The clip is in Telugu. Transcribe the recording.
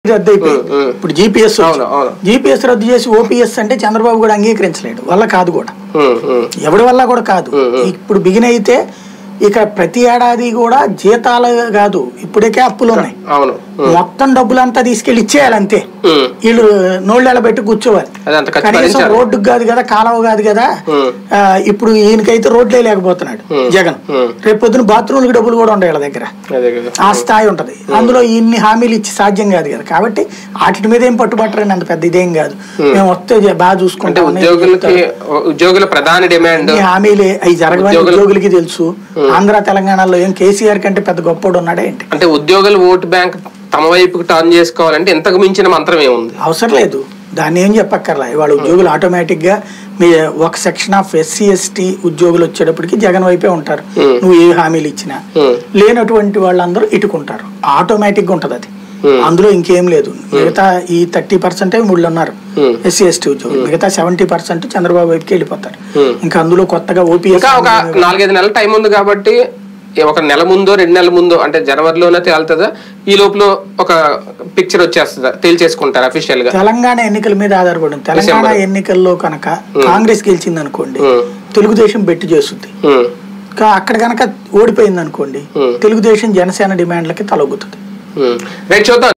రద్దు అయిపోయింది ఉమ్, ఉమ్. ఇప్పుడు జీపీఎస్ అవును, అవును. జీపీఎస్ రద్దు చేసి ఓపీఎస్ అంటే చంద్రబాబు కూడా అంగీకరించలేడు వల్ల కాదు కూడా ఉమ్, ఉమ్, ఎవడి వల్ల కూడా కాదు ఉమ్, ఉమ్. ఇప్పుడు బిగిన్ అయితే ఇక ప్రతి ఏడాది కూడా జీతాలు కాదు ఇప్పటికే అప్పులు ఉన్నాయి అవును ఉమ్, మొత్తం డబ్బులంతా తీసుకెళ్లి ఇచ్చేయాలి అంతే ఉమ్. వీళ్ళు నోళ్ళెల పెట్టి కూర్చోవాలి అది అంత ఖర్చు కనీసం భరించాలి. రోడ్డుకు కాదు కదా కాలువ కాదు కదా ఉమ్. ఆ, ఇప్పుడు ఈయనకైతే రోడ్లే లేకపోతున్నాడు ఉమ్. జగన్ ఉమ్. రేపు పొద్దున బాత్రూమ్లకి డబ్బులు కూడా ఉంటాయి వీళ్ళ దగ్గర అదే కదా ఆ స్థాయి ఉంటది అందులో ఇన్ని హామీలు ఇచ్చి సాధ్యం కాదు కదా కాబట్టి వాటి మీద ఏం పట్టుబట్టరని అంత పెద్ద ఇదేం కాదు మేము వస్తే జ- బాగా అంటే చూసుకుంటాం ఉద్యోగులకి ఉద్యోగుల ప్రధాన డిమాండ్ ఈ హామీలే అవి జరగవని ఉద్యోగులు- ఉద్యోగులకి తెలుసు ఆంధ్ర తెలంగాణలో ఏం కేసీఆర్ కంటే పెద్ద గొప్పోడు ఉన్నాడే ఏంటి అంటే ఉద్యోగుల ఓటు బ్యాంక్ తమ వైపుకి టర్న్ చేసుకోవాలంటే ఇంతకు మించిన మంత్రం ఏముంది అవసరం లేదు దాన్ని ఏం చెప్పక్కర్లా ఇవాళ ఉద్యోగులు ఆటోమేటిక్ గా మీ ఒక సెక్షన్ ఆఫ్ ఎస్సీ ఎస్టీ ఉద్యోగులు వచ్చేటప్పటికి జగన్ వైపే ఉంటారు Hmm. నువ్వు ఏ హామీలు ఇచ్చినా Hmm. లేనటువంటి వాళ్ళందరూ ఇటుకుంటారు ఆటోమేటిక్ గా ఉంటది అది Hmm. అందులో ఇంకేం లేదు మిగతా ఈ థర్టీ పర్సెంటే వీళ్ళు ఉన్నారు Hmm. ఎస్సీ ఎస్టీ ఉద్యోగులు మిగతా సెవెంటీ పర్సెంట్ చంద్రబాబు వైపుకి వెళ్ళిపోతారు Hmm. ఇంకా అందులో కొత్తగా ఓపీఎస్ ఇంకా ఒక నాలుగైదు నెలల టైం ఉంది కాబట్టి ఏ ఒక నెల ముందో రెండు నెలల ముందో అంటే జనవరిలోనే తేలుతుందా ఈ లోపల ఒక పిక్చర్ వచ్చేస్తుందా తేల్చేసుకుంటారు అఫీషియల్ గా తెలంగాణ ఎన్నికల మీద ఆధారపడి ఉంది. తెలంగాణ డిసెంబర్. ఎన్నికల్లో కనుక కాంగ్రెస్ గెలిచింది అనుకోండి Hmm. తెలుగుదేశం బెట్టి చేస్తుంది ఉమ్, కా- అక్కడ కనుక ఓడిపోయింది అనుకోండి Hmm. తెలుగుదేశం జనసేన డిమాండ్లకి తలొగ్గుతుంది ఉమ్. రైట్ చూద్దాం